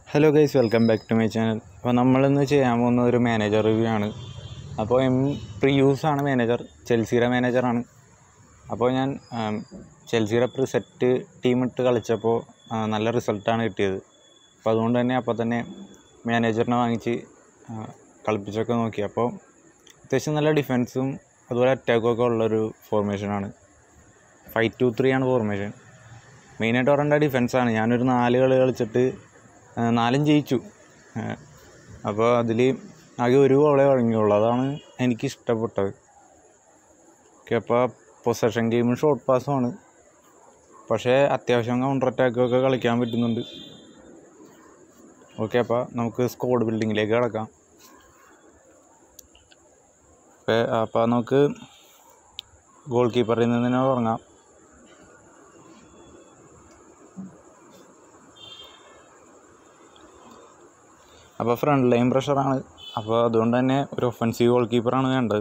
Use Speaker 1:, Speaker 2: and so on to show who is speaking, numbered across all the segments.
Speaker 1: hello guys welcome back to my channel അപ്പോൾ നമ്മളിന്ന് ചെയ്യാൻ പോകുന്ന ഒരു മാനേജർ റിവ്യൂ ആണ് അപ്പോൾ എം പ്രിയൂസ് ആണ് മാനേജർ ചെൽസിയുടെ മാനേജറാണ് അപ്പോൾ ഞാൻ ആം, ചെൽസിയുടെ പ്രിസെറ്റ് ടീം ഇട്ട് കളിച്ചപ്പോൾ ആ, നല്ല റിസൾട്ടാണ് കിട്ടിയത് അപ്പോൾ അതുകൊണ്ട് തന്നെ അപ്പോൾ തന്നെ മാനേജറിനെ വാങ്ങിച്ച് ആ, കളിപ്പിച്ചൊക്കെ നോക്കി അപ്പോൾ അത്യാവശ്യം നല്ല ഡിഫൻസും അതുപോലെ അറ്റാക്കും ഒക്കെ ഉള്ളൊരു ഫോർമേഷനാണ് ഫൈവ് ടു ത്രീ ആണ് ഫോർമേഷൻ മെയിനായിട്ട് പറയേണ്ട ഡിഫൻസാണ് ഞാനൊരു നാല് കളി കളിച്ചിട്ട് ആ, നാലും ജയിച്ചു അപ്പോൾ അതിൽ ആകെ ഒരു ഗോളേ വഴങ്ങിയുള്ളൂ അതാണ് എനിക്ക് ഇഷ്ടപ്പെട്ടത് ഓക്കെ അപ്പോൾ പൊസഷൻ ഗെയിമും ഷോർട്ട് പാസ്സുമാണ് പക്ഷേ അത്യാവശ്യം കൗണ്ടർ അറ്റാക്കൊക്കെ കളിക്കാൻ പറ്റുന്നുണ്ട് ഓക്കെ അപ്പോൾ നമുക്ക് സ്ക്വാഡ് ബിൽഡിങ്ങിലേക്ക് കിടക്കാം അപ്പോൾ നമുക്ക് ഗോൾ കീപ്പറിൽ നിന്ന് തന്നെ തുടങ്ങാം അപ്പോൾ ഫ്രണ്ട് ലൈൻ പ്രഷറാണ് അപ്പോൾ അതുകൊണ്ട് തന്നെ ഒരു ഒഫൻസീവ് ഗോൾ കീപ്പറാണ് വേണ്ടത്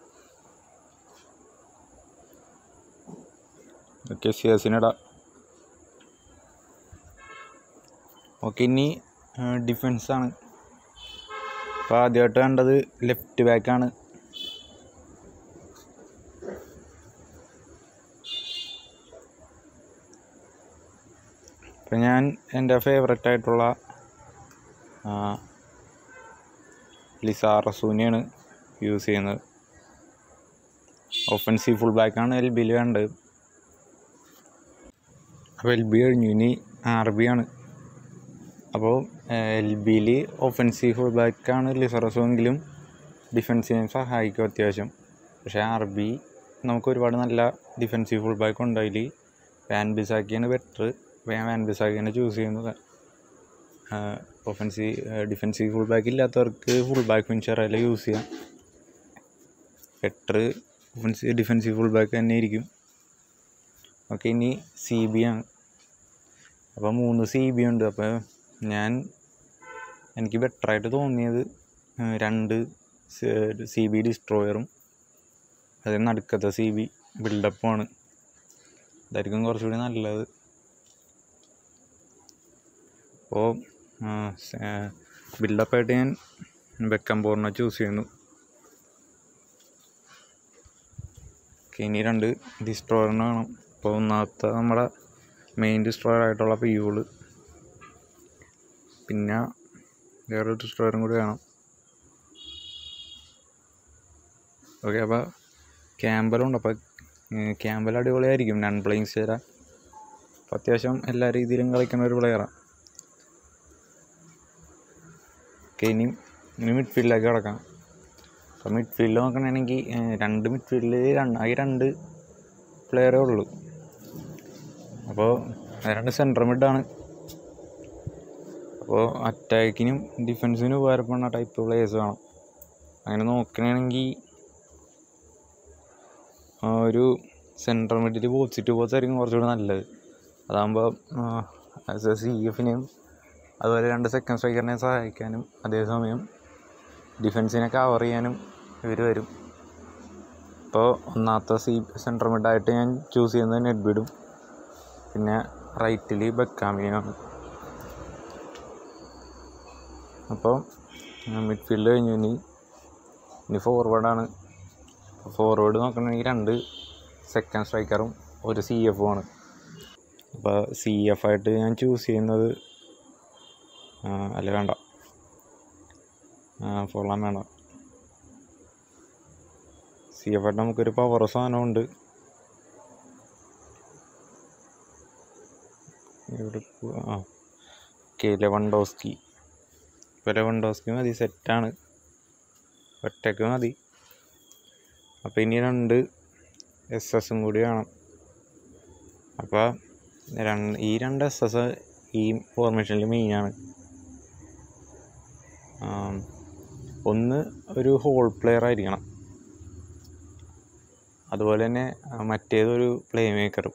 Speaker 1: ഓക്കെ സിയസിനിടാം ഓക്കെ ഇനി ഡിഫൻസാണ് അപ്പോൾ ആദ്യമായിട്ട് വേണ്ടത് ലെഫ്റ്റ് ബാക്കാണ് അപ്പം ഞാൻ എൻ്റെ ഫേവററ്റ് ആയിട്ടുള്ള ലിസാറസൂനെയാണ് യൂസ് ചെയ്യുന്നത് ഒഫൻസീവ് ഫുൾ ബാക്കാണ് എൽ ബിയിൽ വേണ്ടത് അപ്പോൾ എൽ ബി കഴിഞ്ഞു ഇനി ആർ ബി ആണ് അപ്പോൾ എൽ ബിയിൽ ഒഫൻസീവ് ഫുൾ ബാക്കാണ് ലിസറസോ എങ്കിലും ഡിഫൻസിനെ സഹായിക്കും അത്യാവശ്യം പക്ഷേ ആർ ബി നമുക്ക് ഒരുപാട് നല്ല ഡിഫൻസീവ് ഫുൾ ബാക്ക് ഉണ്ട് അതിൽ വാൻ ബിസാക്കിയാണ് ബെറ്റർ ഞാൻ വാൻ ബിസാക്കിയാണ് ചൂസ് ചെയ്യുന്നത് ഒഫൻസീവ് ഡിഫൻസീവ് ഫുൾ ബാക്ക് ഇല്ലാത്തവർക്ക് ഫുൾ ബാക്ക് ഫിനിഷറെല്ലാം യൂസ് ചെയ്യാം better offensive defensive full back തന്നെ ആയിരിക്കും ഓക്കെ ഇനി സി ബി ആണ് അപ്പോൾ മൂന്ന് സി ബി ഉണ്ട് അപ്പോൾ ഞാൻ എനിക്ക് ബെറ്ററായിട്ട് തോന്നിയത് ആ, രണ്ട് സി ബി ഡിസ്ട്രോയറും അതിന് നടുക്കത്തെ സി ബി ബിൽഡപ്പുമാണ് ഇതായിരിക്കും കുറച്ചുകൂടി നല്ലത് അപ്പോൾ ബിൽഡപ്പായിട്ട് ഞാൻ ബെക്കംബോറിനെ ചൂസ് ചെയ്യുന്നു ഓക്കെ ഇനി രണ്ട് ഡിസ്ട്രോയറിന് വേണം അപ്പോൾ ഒന്നാമത്തെ നമ്മുടെ മെയിൻ ഡിസ്ട്രോയർ ആയിട്ടുള്ള പിയൂള് പിന്നെ വേറൊരു ഡിസ്ട്രോയറും കൂടി വേണം ഓക്കെ അപ്പോൾ ക്യാമ്പലുണ്ട് അപ്പോൾ ക്യാമ്പൽ അടിപൊളിയായിരിക്കും നൺ പ്ലേയിങ് ചേരാൻ അപ്പോൾ അത്യാവശ്യം എല്ലാ രീതിയിലും കളിക്കുന്ന ഒരു പ്ലെയറാണ് ഓക്കെ ഇനി ഇനി മിഡ്ഫീൽഡിലേക്ക് കിടക്കാം അപ്പോൾ മിഡ്ഫീൽഡ് നോക്കണമെങ്കിൽ രണ്ട് മിഡ്ഫീൽഡിൽ രണ്ട് ഈ രണ്ട് പ്ലെയറേ ഉള്ളൂ അപ്പോൾ രണ്ട് സെൻട്രൽ മിഡാണ് അപ്പോൾ അറ്റാക്കിനും ഡിഫൻസിനും ഉപകാരപ്പെടുന്ന ടൈപ്പ് പ്ലേയേഴ്സ് വേണം അങ്ങനെ നോക്കണമെങ്കിൽ ഒരു സെൻട്രൽ മിഡിൽ പോസിറ്റ് ബോസ് ആയിരിക്കും കുറച്ചുകൂടി നല്ലത് അതാകുമ്പോൾ ആസ് എ സി എഫിനെയും അതുപോലെ രണ്ട് സെക്കൻഡ് സ്ട്രൈക്കറിനെ സഹായിക്കാനും അതേസമയം ഡിഫൻസിനെ കവർ ചെയ്യാനും ഇവർ വരും ഇപ്പോൾ ഒന്നാമത്തെ സി സെൻട്രൽ മിഡായിട്ട് ഞാൻ ചൂസ് ചെയ്യുന്നത് നെഡ്ബിഡും പിന്നെ റൈറ്റിൽ ബെക്കാമിയാണ് അപ്പോൾ മിഡ്ഫീൽഡ് കഴിഞ്ഞു ഇനി ഇനി ഫോർവേഡാണ് ഫോർവേഡ് നോക്കണമെങ്കിൽ രണ്ട് സെക്കൻഡ് സ്ട്രൈക്കറും ഒരു സി എഫും ആണ് അപ്പോൾ സി എഫ് ആയിട്ട് ഞാൻ ചൂസ് ചെയ്യുന്നത് ആ, അല്ല വേണ്ട ഫോളാൻ വേണ്ട സി എഫ് ആയിട്ട് നമുക്കൊരു പവർ സാധനമുണ്ട് ഇവിടെ പോ- ആ ഓക്കെ ലെവൻഡോസ്കി ഇപ്പോൾ ലെവൻഡോസ്കി മതി സെറ്റാണ് ഒറ്റക്ക് മതി അപ്പോൾ ഇനി രണ്ട് എസ് എസും കൂടി വേണം അപ്പോൾ രണ്ട് ഈ രണ്ട് എസ് എസ് ഈ ഫോർമേഷനിൽ മെയിനാണ് ഒന്ന് ഒരു ഹോൾ പ്ലെയർ ആയിരിക്കണം അതുപോലെ തന്നെ ആ, മറ്റേതൊരു പ്ലേ മേക്കറും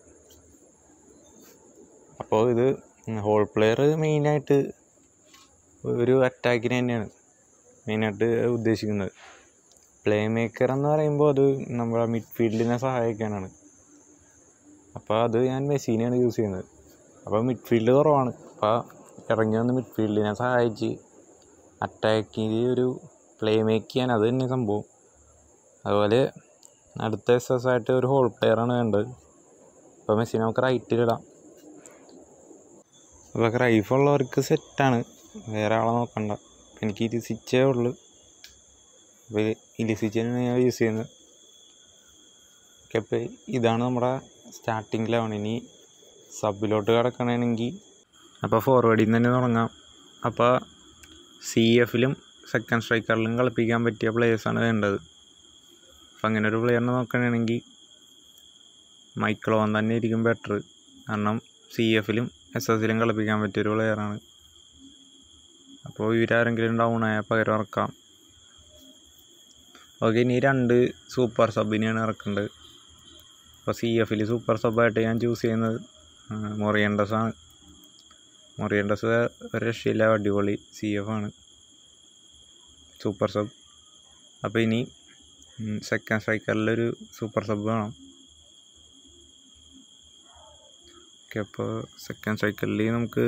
Speaker 1: അപ്പോൾ ഇത് ഹോൾ പ്ലെയർ മെയിനായിട്ട് ഒരു അറ്റാക്കിന് തന്നെയാണ് മെയിനായിട്ട് ഉദ്ദേശിക്കുന്നത് പ്ലേ മേക്കർ എന്ന് പറയുമ്പോൾ അത് നമ്മുടെ മിഡ്ഫീൽഡിനെ സഹായിക്കാനാണ് അപ്പോൾ അത് ഞാൻ മെസ്സിനെയാണ് യൂസ് ചെയ്യുന്നത് അപ്പോൾ മിഡ്ഫീൽഡ് കുറവാണ് അപ്പോൾ ഇറങ്ങി വന്ന് മിഡ്ഫീൽഡിനെ സഹായിച്ച് അറ്റാക്കിൽ ഒരു പ്ലേ മേക്ക് ചെയ്യാൻ അത് തന്നെ സംഭവം അതുപോലെ അടുത്ത എസ് എസ് ആയിട്ട് ഒരു ഹോൾ പ്ലെയറാണ് വേണ്ടത് അപ്പോൾ മെസ്സിനെ നമുക്ക് റൈറ്റിലിടാം അപ്പോൾ ക്രൈഫ് ഉള്ളവർക്ക് സെറ്റാണ് വേറെ ആളെ നോക്കണ്ട അപ്പോൾ എനിക്ക് ഇരിസിച്ചേ ഉള്ളൂ അപ്പോൾ ഇലിസിച്ചാണ് ഞാൻ യൂസ് ചെയ്യുന്നത് ഓക്കെ അപ്പോൾ ഇതാണ് നമ്മുടെ സ്റ്റാർട്ടിങ് ലെവൻ ഇനി സബിലോട്ട് കിടക്കണമെങ്കിൽ അപ്പോൾ ഫോർവേഡിൽ നിന്ന് തന്നെ തുടങ്ങാം അപ്പോൾ സി എഫിലും സെക്കൻഡ് സ്ട്രൈക്കറിലും കളിപ്പിക്കാൻ പറ്റിയ പ്ലേയേഴ്സാണ് വേണ്ടത് അപ്പം അങ്ങനെ ഒരു പ്ലെയറിനെ നോക്കുകയാണെങ്കിൽ മൈക്രോൺ തന്നെ ആയിരിക്കും ബെറ്റർ കാരണം സി എഫിലും എസ് എസിലും കളിപ്പിക്കാൻ പറ്റിയൊരു പ്ലെയറാണ് അപ്പോൾ ഇവരാരെങ്കിലും ഡൗൺ ആയാൽ പകരം ഇറക്കാം ഓക്കെ ഇനി രണ്ട് സൂപ്പർ സബിനെയാണ് ഇറക്കേണ്ടത് അപ്പോൾ സി എഫിൽ സൂപ്പർ സബായിട്ട് ഞാൻ ചൂസ് ചെയ്യുന്നത് മൊറിയൻഡസ് ആണ് മൊറിയൻഡസ് ഒരു രക്ഷയില്ല അടിപൊളി സി എഫ് ആണ് സൂപ്പർ സബ് അപ്പോൾ ഇനി സെക്കൻഡ് സ്ട്രൈക്കറിലൊരു സൂപ്പർ സബ് വേണം ഓക്കെ അപ്പോൾ സെക്കൻഡ് സ്ട്രൈക്കറിൽ നമുക്ക്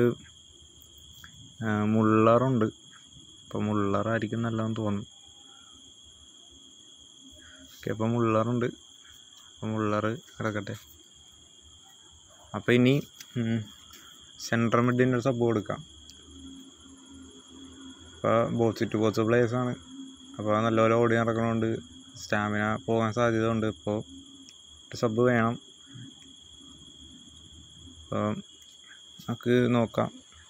Speaker 1: മുള്ളറുണ്ട് അപ്പോൾ മുള്ളറായിരിക്കും നല്ലതെന്ന് തോന്നുന്നു ഓക്കെ അപ്പോൾ മുള്ളറുണ്ട് അപ്പോൾ മുള്ളർ കിടക്കട്ടെ അപ്പോൾ ഇനി സെൻട്രൽ മിഡിൻ്റെ ഒരു സബ് കൊടുക്കാം അപ്പോൾ ബോക്സ് ടു ബോക്സ് പ്ലേയേഴ്സാണ് അപ്പോൾ നല്ലപോലെ ഓടി നടക്കണോണ്ട് സ്റ്റാമിന പോകാൻ സാധ്യത ഉണ്ട് ഇപ്പോൾ ഒരു സബ് വേണം അപ്പോൾ നമുക്ക് നോക്കാം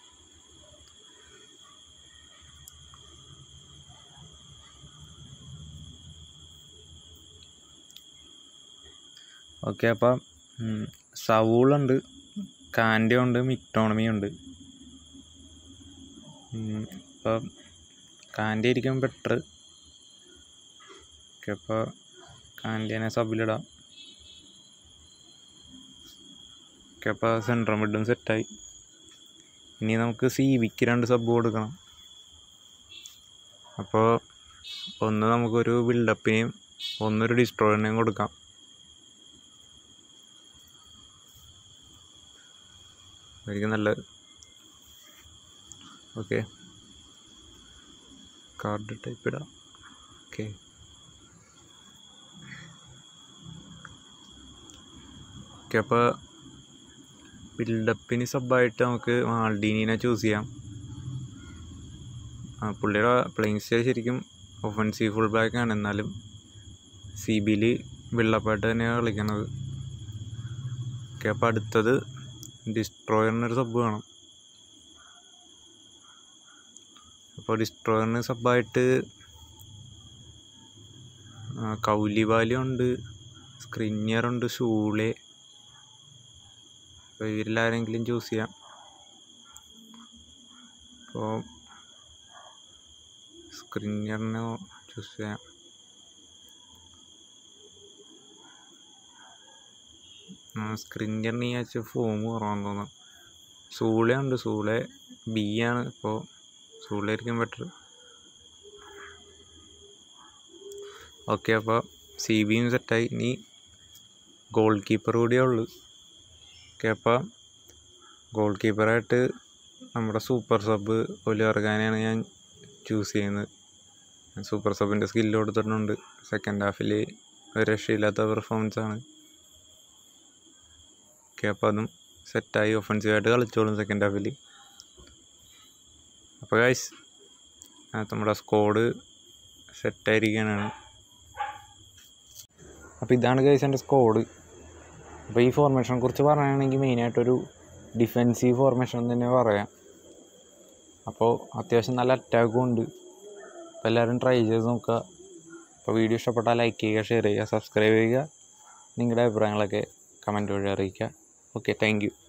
Speaker 1: ഓക്കെ അപ്പം സവൂളുണ്ട് കാൻഡി ഉണ്ട് മിക്ടോണമി ഉണ്ട് അപ്പം കാൻഡി ആയിരിക്കും ബെറ്റർ ഓക്കെ അപ്പോൾ കാൻഡിനെ സബിലിടാം ഓക്കെ അപ്പോൾ സെൻട്രൽ മിഡും സെറ്റായി ഇനി നമുക്ക് സി വിക്ക് രണ്ട് സബ് കൊടുക്കണം അപ്പോൾ ഒന്ന് നമുക്കൊരു ബിൽഡപ്പിനെയും ഒന്നൊരു ഡിസ്ട്രോയിനെയും കൊടുക്കാം ആയിരിക്കും നല്ലത് ഓക്കെ കാർഡ് ടൈപ്പ് ഇടാം ഓക്കെ ഓക്കെ അപ്പോൾ ബിൽഡപ്പിന് സബായിട്ട് നമുക്ക് മാൾഡീനിനെ ചൂസ് ചെയ്യാം ആ പുള്ളിയുടെ പ്ലേയിങ് സ്റ്റൈൽ ശരിക്കും ഒഫൻസീവ് ഫുൾ ബാക്ക് ആണ് എന്നാലും സി ബിയിൽ ബിൽഡപ്പായിട്ട് തന്നെയാണ് കളിക്കണത് ഓക്കെ അപ്പോൾ അടുത്തത് ഡിസ്ട്രോയറിനൊരു സബ് വേണം അപ്പോൾ ഡിസ്ട്രോയറിന് സബായിട്ട് കൗലിബാലി ഉണ്ട് സ്ക്രിഞ്ഞറുണ്ട് ഷൂളെ അപ്പോൾ ഇവരിലാരെങ്കിലും ചൂസ് ചെയ്യാം അപ്പോൾ സ്ക്രിഞ്ഞറിനെ ചൂസ് ചെയ്യാം സ്ക്രിഞ്ചറിന് ഈ ആഴ്ച ഫോം കുറവാന്ന് തോന്നുന്നു സൂളെ ഉണ്ട് സൂളെ ബി ആണ് ഇപ്പോൾ സൂളയായിരിക്കും ബെറ്റർ ഓക്കെ അപ്പോൾ സി ബിയും സെറ്റായി ഇനി ഗോൾ കീപ്പർ കൂടിയേ ഉള്ളൂ ഓക്കെ അപ്പോൾ ഗോൾ കീപ്പറായിട്ട് നമ്മുടെ സൂപ്പർ സബ് ഒലിവർഗാനെയാണ് ഞാൻ ചൂസ് ചെയ്യുന്നത് സൂപ്പർ സബിൻ്റെ സ്കില്ല് കൊടുത്തിട്ടുണ്ട് സെക്കൻഡ് ഹാഫിൽ ഒരു രക്ഷയില്ലാത്ത പെർഫോമൻസ് ആണ് ഓക്കെ അപ്പോൾ അതും സെറ്റായി ഒഫൻസീവായിട്ട് കളിച്ചോളും സെക്കൻഡ് ഹാഫിൽ അപ്പോൾ ഗൈസ് നമ്മുടെ സ്കോഡ് സെറ്റായിരിക്കാനാണ് അപ്പോൾ ഇതാണ് ഗൈസ് എൻ്റെ സ്കോഡ് അപ്പോൾ ഈ ഫോർമേഷനെ കുറിച്ച് പറയുകയാണെങ്കിൽ മെയിനായിട്ടൊരു ഡിഫെൻസീവ് ഫോർമേഷൻ എന്ന് തന്നെ പറയാം അപ്പോൾ അത്യാവശ്യം നല്ല അറ്റാക്കും ഉണ്ട് അപ്പോൾ എല്ലാവരും ട്രൈ ചെയ്ത് നോക്കുക അപ്പോൾ വീഡിയോ ഇഷ്ടപ്പെട്ടാൽ ലൈക്ക് ചെയ്യുക ഷെയർ ചെയ്യുക സബ്സ്ക്രൈബ് ചെയ്യുക നിങ്ങളുടെ അഭിപ്രായങ്ങളൊക്കെ കമൻറ്റ് വഴി അറിയിക്കുക ഓക്കെ താങ്ക് യു